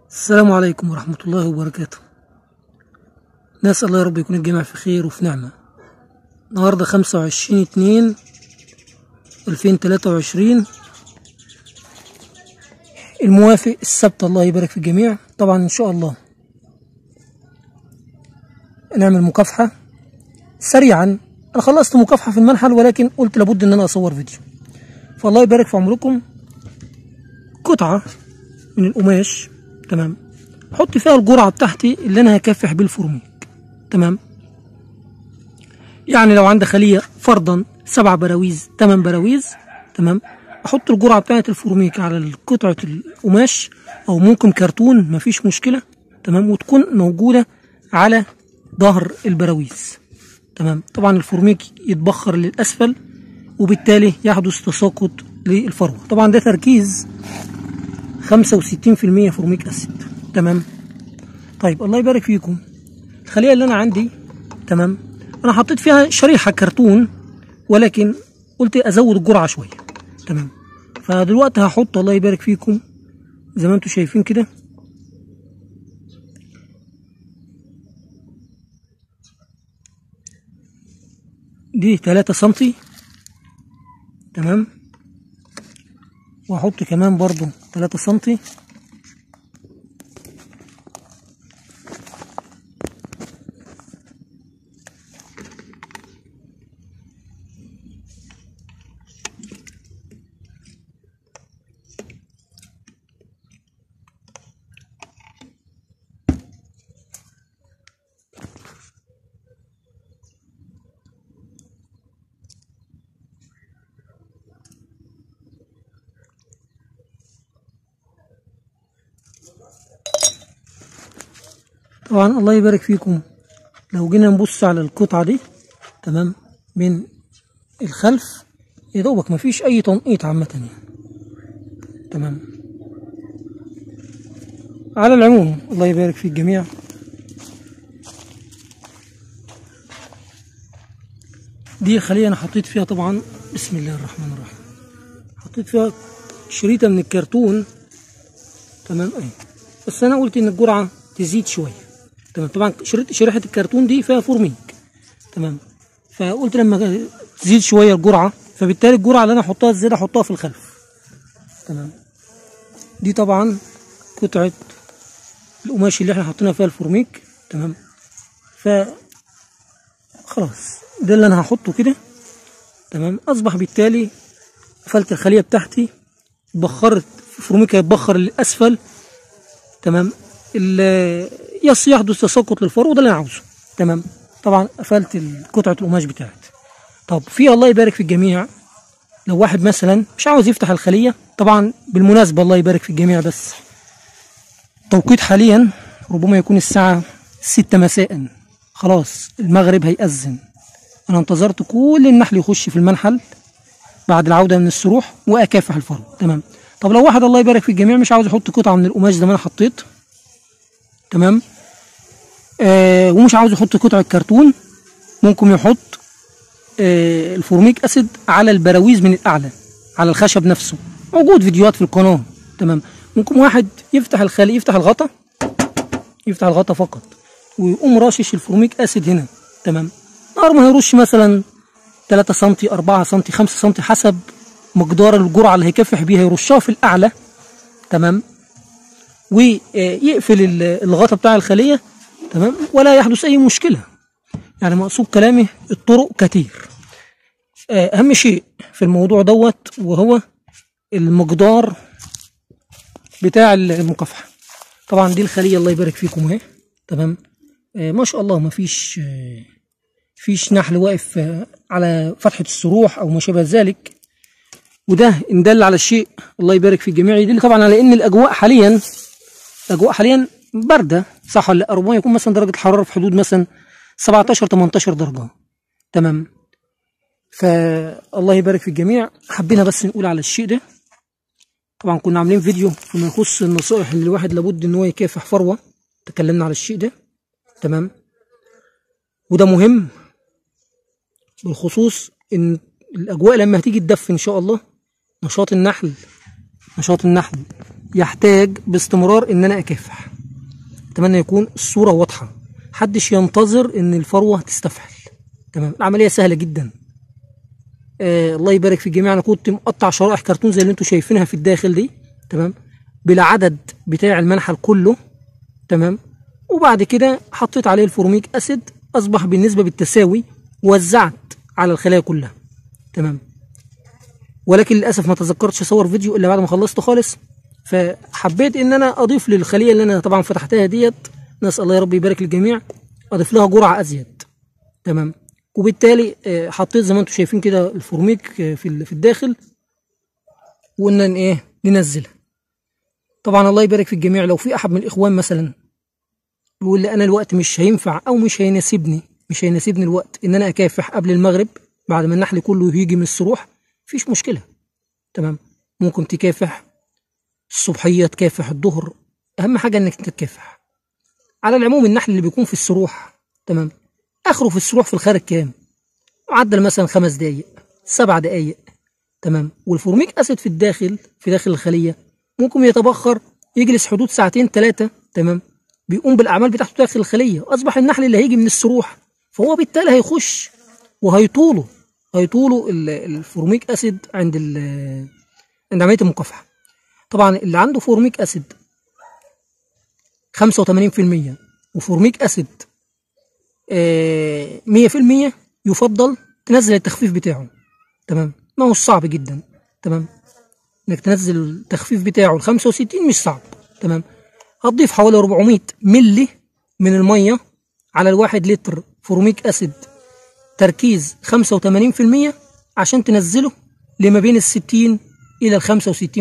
السلام عليكم ورحمة الله وبركاته نسأل الله يا رب يكون الجميع في خير وفي نعمة النهاردة خمسة وعشرين اتنين ألفين تلاتة وعشرين الموافق السبت الله يبارك في الجميع طبعا إن شاء الله نعمل مكافحة سريعا أنا خلصت مكافحة في المنحل ولكن قلت لابد إن أنا أصور فيديو فالله يبارك في عمركم قطعة من القماش تمام احط فيها الجرعه بتاعتي اللي انا هكافح بالفورميك تمام يعني لو عندي خليه فرضا سبع براويز ثمان براويز تمام احط الجرعه بتاعت الفورميك على قطعه القماش او ممكن كرتون مفيش مشكله تمام وتكون موجوده على ظهر البراويز تمام طبعا الفورميك يتبخر للاسفل وبالتالي يحدث تساقط للفروه طبعا ده تركيز 65% فورميك اسيد تمام طيب الله يبارك فيكم الخليه اللي انا عندي تمام انا حطيت فيها شريحه كرتون ولكن قلت ازود الجرعه شويه تمام فدلوقتي هحط الله يبارك فيكم زي ما انتم شايفين كده دي 3 سنتي تمام واحط كمان برضو 3 سنتي طبعا الله يبارك فيكم لو جينا نبص على القطعة دي تمام من الخلف يا دوبك مفيش أي تنقيط عامة يعني تمام على العموم الله يبارك في الجميع دي خلية أنا حطيت فيها طبعا بسم الله الرحمن الرحيم حطيت فيها شريطة من الكرتون تمام أي بس أنا قلت إن الجرعة تزيد شوية تمام طبعا شريحة شريحة الكرتون دي فيها فورميك تمام فقلت لما تزيد شوية الجرعة فبالتالي الجرعة اللي أنا أحطها الزيادة أحطها في الخلف تمام دي طبعا قطعة القماش اللي احنا حطينا فيها الفورميك تمام ف خلاص ده اللي انا هحطه كده تمام اصبح بالتالي قفلت الخليه بتاعتي بخرت الفورميك هيتبخر للاسفل تمام يص يحدث تساقط للفرو ده اللي انا عاوزه تمام طبعا قفلت قطعه القماش بتاعتي طب في الله يبارك في الجميع لو واحد مثلا مش عاوز يفتح الخليه طبعا بالمناسبه الله يبارك في الجميع بس توقيت حاليا ربما يكون الساعة ستة مساء خلاص المغرب هيأذن أنا انتظرت كل النحل يخش في المنحل بعد العودة من السروح وأكافح الفرو تمام طب لو واحد الله يبارك في الجميع مش عاوز يحط قطعة من القماش زي ما أنا حطيت تمام آه ومش عاوز يحط قطعة كرتون ممكن يحط آه الفورميك أسيد على البراويز من الأعلى على الخشب نفسه موجود فيديوهات في القناة تمام ممكن واحد يفتح الخلي يفتح الغطا يفتح الغطا فقط ويقوم راشش الفورميك اسيد هنا تمام نهار ما هيرش مثلا 3 سم 4 سم 5 سم حسب مقدار الجرعه اللي هيكافح بيها يرشها في الاعلى تمام ويقفل الغطا بتاع الخليه تمام ولا يحدث اي مشكله يعني مقصود كلامي الطرق كتير اهم شيء في الموضوع دوت وهو المقدار بتاع المكافحه طبعا دي الخليه الله يبارك فيكم اهي تمام آه ما شاء الله ما فيش آه فيش نحل واقف آه على فتحه السروح او ما شابه ذلك وده ان دل على الشيء الله يبارك في الجميع يدل طبعا على ان الاجواء حاليا الاجواء حاليا بارده صح ولا ربما يكون مثلا درجه الحراره في حدود مثلا 17 18 درجه تمام فالله يبارك في الجميع حبينا بس نقول على الشيء ده طبعا كنا عاملين فيديو فيما يخص النصائح اللي الواحد لابد ان هو يكافح فروه تكلمنا على الشيء ده تمام وده مهم بالخصوص ان الاجواء لما هتيجي تدف ان شاء الله نشاط النحل نشاط النحل يحتاج باستمرار ان انا اكافح اتمنى يكون الصوره واضحه محدش ينتظر ان الفروه تستفحل تمام العمليه سهله جدا آه الله يبارك في الجميع انا كنت مقطع شرائح كرتون زي اللي انتم شايفينها في الداخل دي تمام بالعدد بتاع المنحل كله تمام وبعد كده حطيت عليه الفورميك اسيد اصبح بالنسبه بالتساوي وزعت على الخلايا كلها تمام ولكن للاسف ما تذكرتش اصور فيديو الا بعد ما خلصته خالص فحبيت ان انا اضيف للخليه اللي انا طبعا فتحتها ديت نسال الله يا رب يبارك للجميع اضيف لها جرعه ازيد تمام وبالتالي آه، حطيت زي ما انتم شايفين كده الفورميك آه، في ال- في الداخل وقلنا ان ايه ننزلها طبعا الله يبارك في الجميع لو في احد من الاخوان مثلا بيقول لي انا الوقت مش هينفع او مش هيناسبني مش هيناسبني الوقت ان انا اكافح قبل المغرب بعد ما النحل كله يجي من السروح مفيش مشكله تمام ممكن تكافح الصبحيه تكافح الظهر اهم حاجه انك انت تكافح على العموم النحل اللي بيكون في السروح تمام اخره في السروح في الخارج كام معدل مثلا خمس دقايق سبع دقايق تمام والفورميك اسيد في الداخل في داخل الخليه ممكن يتبخر يجلس حدود ساعتين ثلاثه تمام بيقوم بالاعمال بتاعته داخل الخليه اصبح النحل اللي هيجي من السروح فهو بالتالي هيخش وهيطوله هيطوله ال- الفورميك اسيد عند ال- عند عمليه المكافحه طبعا اللي عنده فورميك اسيد 85% وفورميك اسيد آه، 100% يفضل تنزل التخفيف بتاعه تمام ما هو صعب جدا تمام انك تنزل التخفيف بتاعه ال 65 مش صعب تمام هتضيف حوالي 400 ملي من الميه على الواحد لتر فورميك اسيد تركيز 85% عشان تنزله لما بين ال 60 الى ال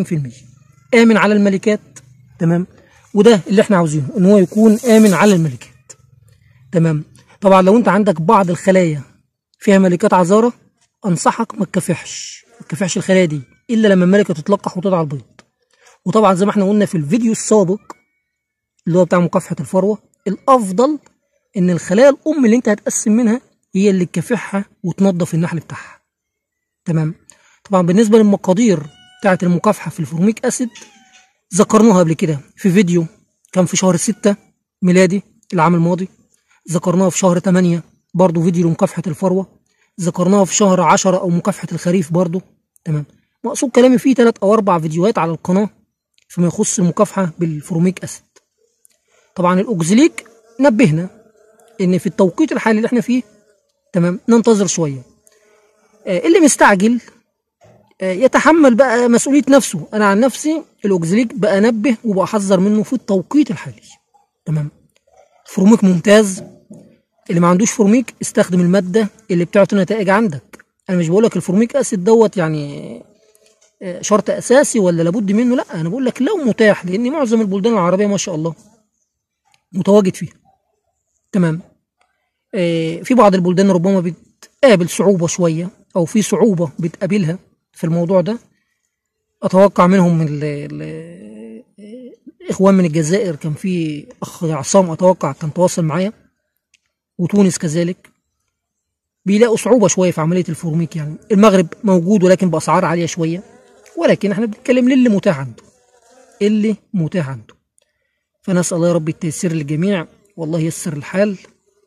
65% امن على الملكات تمام وده اللي احنا عاوزينه ان هو يكون امن على الملكات تمام طبعا لو انت عندك بعض الخلايا فيها ملكات عذاره انصحك ما تكافحش ما تكافحش الخلايا دي الا لما الملكه تتلقح وتضع البيض وطبعا زي ما احنا قلنا في الفيديو السابق اللي هو بتاع مكافحه الفروه الافضل ان الخلايا الام اللي انت هتقسم منها هي اللي تكافحها وتنظف النحل بتاعها تمام طبعا بالنسبه للمقادير بتاعه المكافحه في الفورميك اسيد ذكرناها قبل كده في فيديو كان في شهر ستة ميلادي العام الماضي ذكرناها في شهر 8 برضو فيديو لمكافحة الفروة ذكرناها في شهر 10 أو مكافحة الخريف برضو تمام مقصود كلامي فيه ثلاث أو أربع فيديوهات على القناة فيما يخص المكافحة بالفروميك أسيد طبعا الأوكزليك نبهنا إن في التوقيت الحالي اللي احنا فيه تمام ننتظر شوية آه، اللي مستعجل آه، يتحمل بقى مسؤولية نفسه أنا عن نفسي الأوكزليك بقى أنبه وبحذر منه في التوقيت الحالي تمام فورميك ممتاز اللي ما عندوش فورميك استخدم المادة اللي بتعطي نتائج عندك أنا مش بقول لك الفورميك أسيد دوت يعني آه، شرط أساسي ولا لابد منه لا أنا بقول لك لو متاح لأن معظم البلدان العربية ما شاء الله متواجد فيها تمام آه، في بعض البلدان ربما بتقابل صعوبة شوية أو في صعوبة بتقابلها في الموضوع ده أتوقع منهم ال- ال- الإخوان من الجزائر كان في أخ عصام أتوقع كان تواصل معايا وتونس كذلك بيلاقوا صعوبة شوية في عملية الفورميك يعني المغرب موجود ولكن بأسعار عالية شوية ولكن احنا بنتكلم للي متاح عنده اللي متاح عنده فنسأل الله يا رب التيسير للجميع والله يسر الحال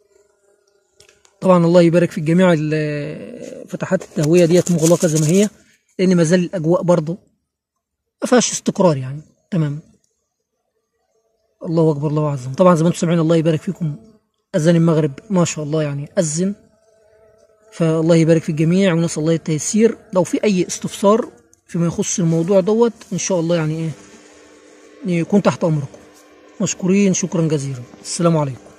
طبعا الله يبارك في الجميع ال- فتحات التهوية ديت مغلقة زي ما هي لأن ما زال الأجواء برضه ما فيهاش استقرار يعني تمام الله أكبر الله أعظم طبعا زي ما انتم سامعين الله يبارك فيكم أذان المغرب ما شاء الله يعني أذن فالله يبارك في الجميع ونسأل الله التيسير لو في أي استفسار فيما يخص الموضوع دوت إن شاء الله يعني إيه يكون تحت أمركم مشكورين شكرا جزيلا السلام عليكم